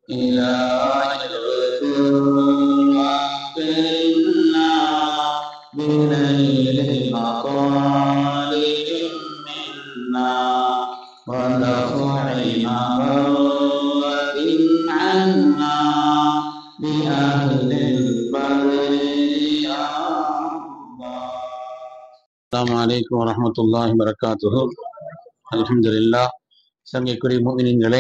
إله اغفر وقنا بنيل مطالب منا ودفع مروة عنا بأهل البر يا الله السلام عليكم ورحمة الله وبركاته الحمد لله சங்கைக்குரிய மூவினின்களே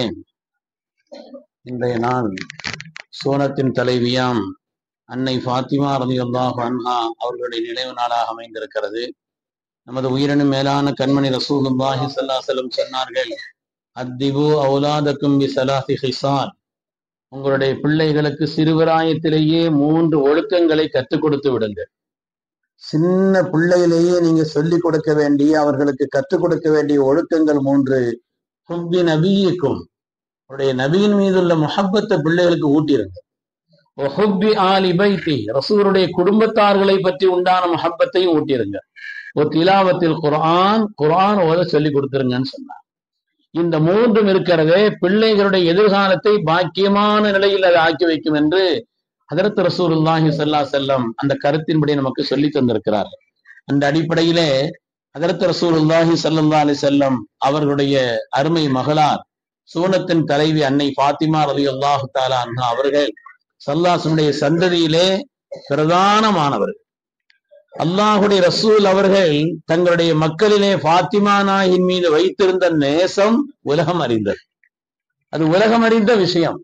இன்றைய நாள் சோனத்தின் தலைவியாம் அன்னை ஃபாத்திமா ரலியல்லாஹு அன்ஹா அவர்களுடைய நினைவு நாளாக அமைந்திருக்கிறது நமது உயிரினும் மேலான கண்மணி ரசூலுல்லாஹி ஸல்லல்லாஹு அலைஹி வஸல்லம் சொன்னார்கள் அத்திபு அவுலாதக்கும் பி ஸலாசி ஹிசால் உங்களுடைய பிள்ளைகளுக்கு சிறுபிராயத்திலேயே மூன்று ஒழுக்கங்களை கற்றுக் கொடுத்து விடுங்கள் சின்ன பிள்ளையிலேயே நீங்க சொல்லிக் கொடுக்க வேண்டிய அவர்களுக்கு கற்றுக் கொடுக்க வேண்டிய ஒழுக்கங்கள் மூன்று ஹுப்பி நபியிக்கும் அவருடைய நபியின் மீதுள்ள முஹப்பத்தை பிள்ளைகளுக்கு ஊட்டிருங்க ஹுப்பி ஆலி பைத்தி ரசூருடைய குடும்பத்தார்களை பற்றி உண்டான முஹப்பத்தையும் ஊட்டிருங்க ஒரு திலாவத்தில் குர்ஆன் குர்ஆன் ஓத சொல்லி கொடுத்துருங்கன்னு சொன்னார் இந்த மூன்றும் இருக்கிறதே பிள்ளைகளுடைய எதிர்காலத்தை பாக்கியமான நிலையில் அதை ஆக்கி வைக்கும் என்று ஹதரத் ரசூலுல்லாஹி ஸல்லல்லாஹு அலைஹி வஸல்லம் அந்த கருத்தின்படி நமக்கு சொல்லி தந்திருக்கிறார் அந்த அடிப்படையிலே ஹதரத் ரசூலுல்லாஹி ஸல்லல்லாஹு அலைஹி வஸல்லம் அவர்களுடைய அருமை மகளார் சூனத்தின் தலைவி அன்னை ஃபாத்திமா ரலியல்லாஹு தஆலா அன்ஹா அவர்கள் சல்லாசனுடைய சந்ததியிலே பிரதானமானவர்கள் அல்லாஹுடைய ரசூல் அவர்கள் தங்களுடைய மக்களிலே ஃபாத்திமா நாயின் மீது வைத்திருந்த நேசம் உலகம் அறிந்தது அது உலகம் அறிந்த விஷயம்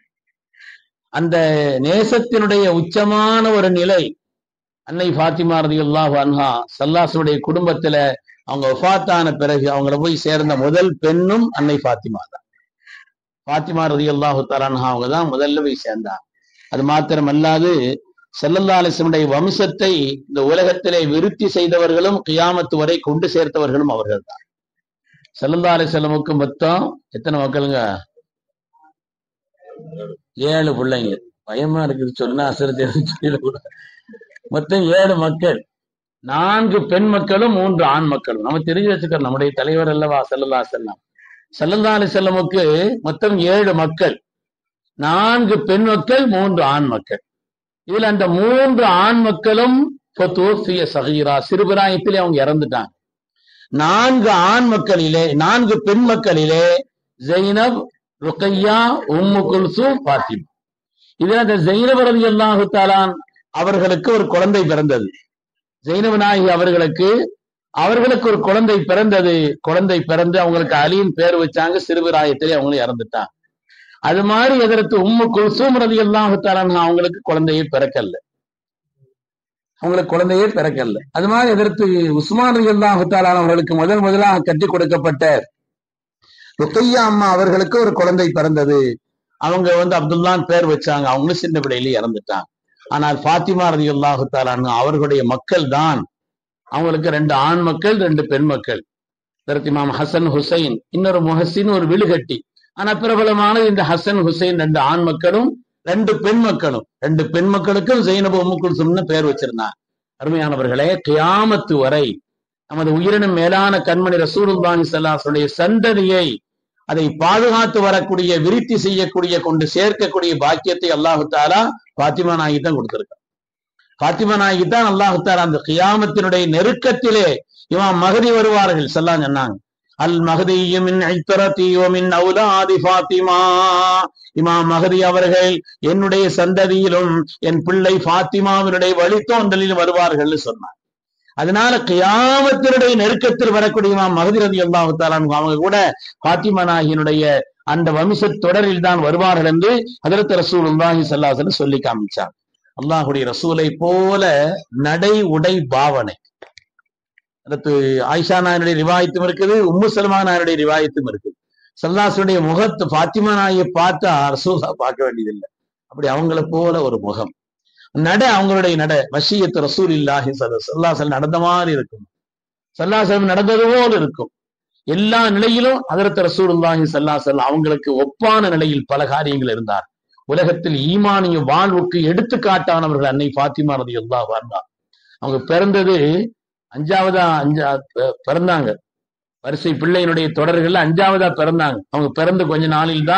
அந்த நேசத்தினுடைய உச்சமான ஒரு நிலை அன்னை ஃபாத்திமா ரலியல்லாஹு அன்ஹா சல்லாசனுடைய குடும்பத்துல அவங்க வஃபாத்தான பிறகு அவங்கள போய் சேர்ந்த முதல் பெண்ணும் அன்னை ஃபாத்திமா தான் ஃபாத்திமா ரலியல்லாஹு தஆலா அவங்க தான் முதல்ல போய் சேர்ந்தாங்க அது மாத்திரம் அல்லாது செல்லல்லா அலிஸ்லமுடைய வம்சத்தை இந்த உலகத்திலே விருத்தி செய்தவர்களும் கியாமத்து வரை கொண்டு சேர்த்தவர்களும் அவர்கள் தான் செல்லல்லா அலிஸ்லமுக்கு மொத்தம் எத்தனை மக்களுங்க ஏழு பிள்ளைங்க பயமா இருக்குது சொன்னா அசரத்தை சொல்லிடக்கூடாது மொத்தம் ஏழு மக்கள் நான்கு பெண் மக்களும் மூன்று ஆண் மக்களும் நம்ம தெரிஞ்சு வச்சுக்கிறோம் நம்முடைய தலைவர் அல்லவா செல்லல்லா செல்லம் செல்லல்லா அலி செல்லமுக்கு மொத்தம் ஏழு மக்கள் நான்கு பெண் மக்கள் மூன்று ஆண் மக்கள் இதுல அந்த மூன்று ஆண் மக்களும் ஃபத்தூஃபிய சகீரா சிறுபிராயத்திலே அவங்க இறந்துட்டாங்க நான்கு ஆண் மக்களிலே நான்கு பெண் மக்களிலே ஜெயினப் ருக்கையா உம்மு குல்சூம் பாத்திமா இதுல அந்த ஜெயினப் ரலியல்லாஹு தஆலான் அவர்களுக்கு ஒரு குழந்தை பிறந்தது ஜெயினப் நாயகி அவர்களுக்கு அவர்களுக்கு ஒரு குழந்தை பிறந்தது குழந்தை பிறந்து அவங்களுக்கு அலியின் பேர் வச்சாங்க சிறுபிராயத்திலே அவங்களும் இறந்துட்டாங்க அது மாதிரி எதற்கு உம்மு குல்சூம் ரதி அல்லாஹு அவங்களுக்கு குழந்தையே பிறக்கல அவங்களுக்கு குழந்தையே பிறக்கல அது மாதிரி எதிர்த்து உஸ்மான் ரதி அல்லாஹு அவர்களுக்கு முதல் முதலாக கட்டி கொடுக்கப்பட்ட ருக்கையா அம்மா அவர்களுக்கு ஒரு குழந்தை பிறந்தது அவங்க வந்து அப்துல்லான் பேர் வச்சாங்க அவங்களும் சின்ன பிள்ளையில இறந்துட்டாங்க ஆனால் ஃபாத்திமா ரதி அல்லாஹு அவர்களுடைய மக்கள் தான் அவங்களுக்கு ரெண்டு ஆண் மக்கள் ரெண்டு பெண் மக்கள் இதற்கு இமாம் ஹசன் ஹுசைன் இன்னொரு முஹசின் ஒரு விழுகட்டி ஆனா பிரபலமானது இந்த ஹசன் ஹுசைன் ரெண்டு ஆண் மக்களும் ரெண்டு பெண் மக்களும் ரெண்டு பெண் மக்களுக்கும் ஜெயினபு உம்முக்குல்சும்னு பேர் வச்சிருந்தாங்க அருமையானவர்களே கியாமத்து வரை நமது உயிரினும் மேலான கண்மணி ரசூலுல்லாஹி ஸல்லல்லாஹு சந்ததியை அதை பாதுகாத்து வரக்கூடிய விருத்தி செய்யக்கூடிய கொண்டு சேர்க்கக்கூடிய பாக்கியத்தை அல்லாஹு தாலா பாத்திமா நாயகி தான் கொடுத்திருக்கான் பாத்திமா நாயகி தான் அல்லாஹு தாலா அந்த கியாமத்தினுடைய நெருக்கத்திலே இவன் மகதி வருவார்கள் செல்லாம் சொன்னாங்க அல் மகதியும் மின் அவுலாதி ஃபாத்திமா இமாம் மகதி அவர்கள் என்னுடைய சந்ததியிலும் என் பிள்ளை ஃபாத்திமாவினுடைய வழித்தோன்றலில் வருவார்கள் சொன்னார் அதனால கியாமத்தினுடைய நெருக்கத்தில் வரக்கூடிய இமாம் மகதி ரதி அல்லாஹு அவங்க கூட ஃபாத்திமா நாயகியினுடைய அந்த வம்ச தொடரில் தான் வருவார்கள் என்று ஹதரத் ரசூல் உல்லாஹி சல்லாசன் சொல்லி காமிச்சார் அல்லாஹுடைய ரசூலை போல நடை உடை பாவனை அடுத்து ஆயிஷா நாயனுடைய ரிவாயத்தும் இருக்குது உம்மு சல்மா நாயனுடைய ரிவாயத்தும் இருக்குது சல்லாசுடைய முகத்து பாத்திமா நாயை பார்த்தா ரசூலா பார்க்க வேண்டியதில்லை அப்படி அவங்கள போல ஒரு முகம் நட அவங்களுடைய நட வசியத்து ரசூல் இல்லாஹி சல்லாசல் நடந்த மாதிரி இருக்கும் சல்லாசலம் நடந்தது போல் இருக்கும் எல்லா நிலையிலும் அதரத்து ரசூலுல்லாஹி சல்லாசல் அவங்களுக்கு ஒப்பான நிலையில் பல காரியங்கள் இருந்தார் உலகத்தில் ஈமானிய வாழ்வுக்கு எடுத்துக்காட்டானவர்கள் அன்னை பாத்திமா ரதி அல்லா வாழ்ந்தா அவங்க பிறந்தது அஞ்சாவதா அஞ்சா பிறந்தாங்க வரிசை பிள்ளையினுடைய தொடர்கள்ல அஞ்சாவதா பிறந்தாங்க அவங்க பிறந்த கொஞ்ச நாளில் தான்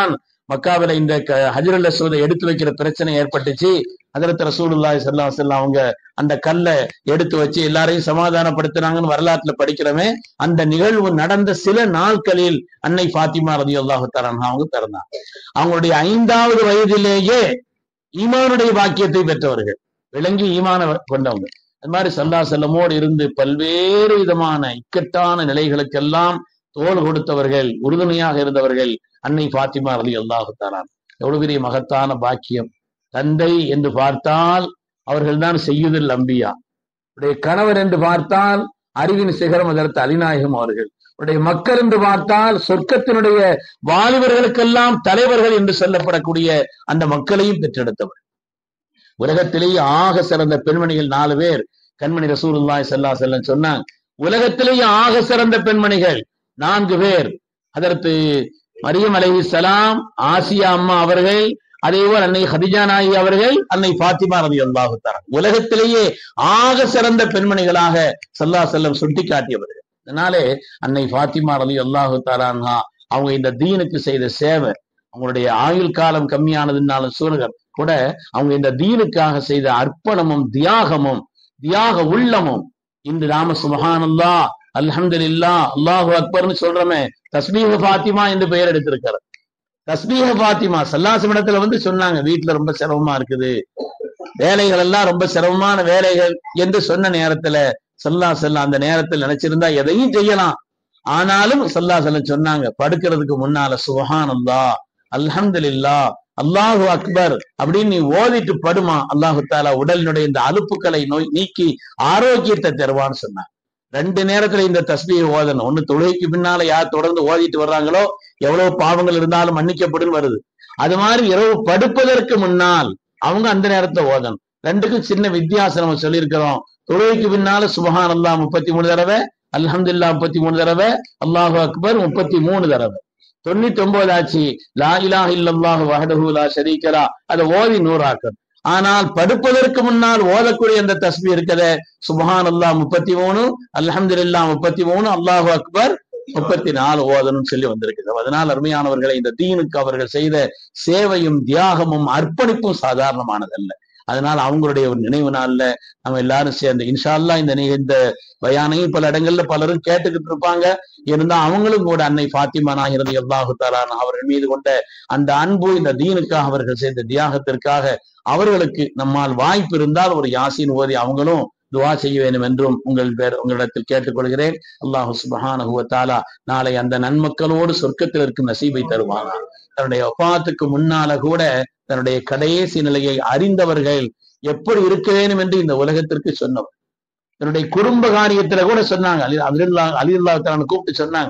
மக்காவில இந்த ஹஜரல் அஸ்வதை எடுத்து வைக்கிற பிரச்சனை ஏற்பட்டுச்சு ஹஜரத் ரசூலுல்லாஹி ஸல்லல்லாஹு அலைஹி வஸல்லம் அவங்க அந்த கல்லை எடுத்து வச்சு எல்லாரையும் சமாதானப்படுத்துனாங்கன்னு வரலாற்றுல படிக்கிறோமே அந்த நிகழ்வு நடந்த சில நாட்களில் அன்னை ஃபாத்திமா ரலியல்லாஹு தஆலா அன்ஹா அவங்க பிறந்தாங்க அவங்களுடைய ஐந்தாவது வயதிலேயே ஈமானுடைய பாக்கியத்தை பெற்றவர்கள் விளங்கி ஈமான கொண்டவங்க அது மாதிரி சல்லா செல்லமோடு இருந்து பல்வேறு விதமான இக்கட்டான நிலைகளுக்கெல்லாம் தோல் கொடுத்தவர்கள் உறுதுணையாக இருந்தவர்கள் அன்னை ஃபாத்திமா அலி அல்லாஹு தாலான் எவ்வளவு பெரிய மகத்தான பாக்கியம் தந்தை என்று பார்த்தால் அவர்கள்தான் செய்யுதல் அம்பியா உடைய கணவர் என்று பார்த்தால் அறிவின் சிகரம் அதற்கு அலிநாயகம் அவர்கள் உடைய மக்கள் என்று பார்த்தால் சொர்க்கத்தினுடைய வாலிபர்களுக்கெல்லாம் தலைவர்கள் என்று சொல்லப்படக்கூடிய அந்த மக்களையும் பெற்றெடுத்தவர் உலகத்திலேயே ஆக சிறந்த பெண்மணிகள் நாலு பேர் கண்மணி ரசூலுல்லாய் செல்லா செல்லம் சொன்னாங்க உலகத்திலேயே ஆக சிறந்த பெண்மணிகள் நான்கு பேர் அதற்கு மரியம் அலைஹி சலாம் ஆசியா அம்மா அவர்கள் அதேபோல் அன்னை ஹதிஜா நாயி அவர்கள் அன்னை பாத்திமா ரவி அல்லாஹு உலகத்திலேயே ஆக சிறந்த பெண்மணிகளாக சல்லா செல்லம் சுட்டி காட்டியவர்கள் அதனாலே அன்னை பாத்திமா ரவி அல்லாஹு தாலான்ஹா அவங்க இந்த தீனுக்கு செய்த சேவை அவங்களுடைய ஆயுள் காலம் கம்மியானதுனாலும் சூழல் கூட அவங்க இந்த தீனுக்காக செய்த அர்ப்பணமும் தியாகமும் தியாக உள்ளமும் இன்று நாம சுபஹானல்லா அல்ஹம்துலில்லா அல்லாஹு அக்பர்னு சொல்றோமே தஸ்மீக பாத்திமா என்று பெயர் எடுத்திருக்கிறார் தஸ்மீக பாத்திமா சல்லாசமிடத்துல வந்து சொன்னாங்க வீட்டுல ரொம்ப சிரமமா இருக்குது வேலைகள் எல்லாம் ரொம்ப சிரமமான வேலைகள் என்று சொன்ன நேரத்துல சல்லா செல்லம் அந்த நேரத்தில் நினைச்சிருந்தா எதையும் செய்யலாம் ஆனாலும் சல்லா செல்லம் சொன்னாங்க படுக்கிறதுக்கு முன்னால சுபஹான் அல்லா அல்ஹம்துலில்லா அல்லாஹு அக்பர் அப்படின்னு நீ ஓதிட்டு படுமா அல்லாஹு தாலா உடலினுடைய இந்த அலுப்புக்களை நோய் நீக்கி ஆரோக்கியத்தை தருவான்னு சொன்னாங்க ரெண்டு நேரத்துல இந்த தஸ்பியை ஓதணும் ஒண்ணு தொழுகைக்கு பின்னால யார் தொடர்ந்து ஓதிட்டு வர்றாங்களோ எவ்வளவு பாவங்கள் இருந்தாலும் மன்னிக்கப்படும் வருது அது மாதிரி இரவு படுப்பதற்கு முன்னால் அவங்க அந்த நேரத்தை ஓதணும் ரெண்டுக்கும் சின்ன வித்தியாசம் நம்ம சொல்லியிருக்கிறோம் தொழுகைக்கு பின்னால சுபஹான் அல்லா முப்பத்தி மூணு தடவை அல்ஹம்துல்லா முப்பத்தி மூணு தடவை அல்லாஹு அக்பர் முப்பத்தி மூணு தடவை தொண்ணூத்தி ஒன்பது ஆச்சு லா இலாஹ் இல்லல்லாஹு வஹதஹு லா ஷரீக்கலா அதை ஓதி நூறாக்கணும் ஆனால் படுப்பதற்கு முன்னால் ஓதக்கூடிய அந்த தஸ்பி இருக்கதே சுபஹான் அல்லா முப்பத்தி மூணு அல்ஹம்துல்லா முப்பத்தி மூணு அல்லாஹு அக்பர் முப்பத்தி நாலு ஓதணும் சொல்லி வந்திருக்குது அதனால் அருமையானவர்களை இந்த தீனுக்கு அவர்கள் செய்த சேவையும் தியாகமும் அர்ப்பணிப்பும் சாதாரணமானதல்ல அதனால அவங்களுடைய ஒரு நினைவு நாள்ல நம்ம எல்லாரும் சேர்ந்து இன்ஷா அல்லா இந்த இந்த பயானையும் பல இடங்கள்ல பலரும் கேட்டுக்கிட்டு இருப்பாங்க இருந்தா அவங்களும் கூட அன்னை ஃபாத்திமா நாகிறது அல்லாஹு தாலான் அவர்கள் மீது கொண்ட அந்த அன்பு இந்த தீனுக்காக அவர்கள் செய்த தியாகத்திற்காக அவர்களுக்கு நம்மால் வாய்ப்பு இருந்தால் ஒரு யாசின் ஓதி அவங்களும் துவா செய்ய வேண்டும் என்றும் உங்கள் பேர் உங்களிடத்தில் கேட்டுக்கொள்கிறேன் அல்லாஹு சுபஹானஹுவ தாலா நாளை அந்த நன்மக்களோடு சொர்க்கத்தில் இருக்கும் நசீபை தருவானா தன்னுடைய ஒப்பாத்துக்கு முன்னால கூட தன்னுடைய கடைசி நிலையை அறிந்தவர்கள் எப்படி இருக்க வேண்டும் என்று இந்த உலகத்திற்கு சொன்னவர் தன்னுடைய குடும்ப காரியத்துல கூட சொன்னாங்க அலி அலில்லா அலில்லா கூப்பிட்டு சொன்னாங்க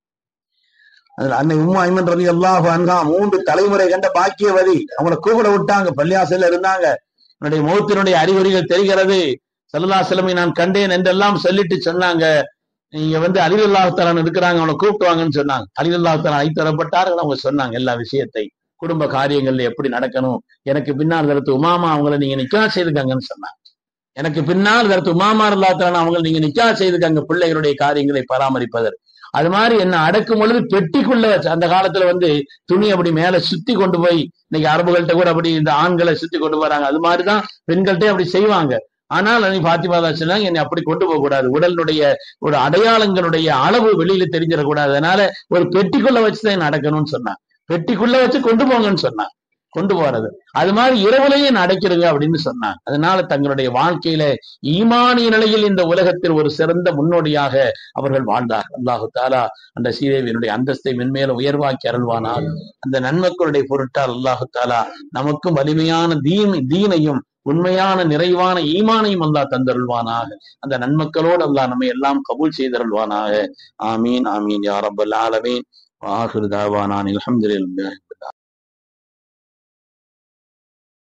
அன்னை உம்மா ஐமன் ரவி அல்லாஹு அன்ஹா மூன்று தலைமுறை கண்ட பாக்கியவதி அவங்கள கூப்பிட விட்டாங்க பள்ளியாசல இருந்தாங்க என்னுடைய முகத்தினுடைய அறிகுறிகள் தெரிகிறது சல்லா சிலமை நான் கண்டேன் என்றெல்லாம் சொல்லிட்டு சொன்னாங்க நீங்க வந்து அலிதுல்லாஹாலன் இருக்கிறாங்க அவனை கூப்பிட்டு வாங்கன்னு சொன்னாங்க அலிதுல்லாஹாலன் அழைத்து தரப்பட்டார்கள் அவங்க சொன்னாங்க எல்லா விஷயத்தை குடும்ப காரியங்கள்ல எப்படி நடக்கணும் எனக்கு பின்னால் தரத்து உமாமா அவங்கள நீங்க நிக்கா செய்துக்கங்கன்னு சொன்னாங்க எனக்கு பின்னால் தரத்து உமாமா இல்லாத்தான அவங்களை நீங்க நிக்கா செய்துக்கங்க பிள்ளைகளுடைய காரியங்களை பராமரிப்பதற்கு அது மாதிரி என்ன அடக்கும் பொழுது பெட்டிக்குள்ள வச்சு அந்த காலத்துல வந்து துணி அப்படி மேல சுத்தி கொண்டு போய் இன்னைக்கு அரபுகள்கிட்ட கூட அப்படி இந்த ஆண்களை சுத்தி கொண்டு வராங்க அது மாதிரிதான் பெண்கள்கிட்ட அப்படி செய்வாங்க ஆனால் நீ பாத்திமா தான் சொன்னாங்க என்னை அப்படி கொண்டு போக கூடாது உடலுடைய ஒரு அடையாளங்களுடைய அளவு வெளியில தெரிஞ்சிடக்கூடாது அதனால ஒரு பெட்டிக்குள்ள வச்சுதான் நடக்கணும்னு சொன்னாங்க பெட்டிக்குள்ள வச்சு கொண்டு போங்கன்னு சொன்னாங்க கொண்டு போறது அது மாதிரி இரவுலையே நடக்கிறங்க அப்படின்னு சொன்னாங்க அதனால தங்களுடைய வாழ்க்கையில ஈமானிய நிலையில் இந்த உலகத்தில் ஒரு சிறந்த முன்னோடியாக அவர்கள் வாழ்ந்தார் அல்லாஹு தாலா அந்த சீதேவியனுடைய அந்தஸ்தை மென்மேலும் உயர்வாக்கி அருள்வானால் அந்த நன்மக்களுடைய பொருட்டால் அல்லாஹு தாலா நமக்கும் வலிமையான தீன் தீனையும் உண்மையான நிறைவான ஈமானையும் அல்லாஹ் தந்தருள்வானாக அந்த நன்மக்களோடு அல்லாஹ் நம்மை எல்லாம் கபூல் செய்தருள்வானாக ஆமீன் ஆமீன் யாரபல் ஆலமீன் வாஹிரு தாவானான் அல்ஹம்துலில்லாஹ்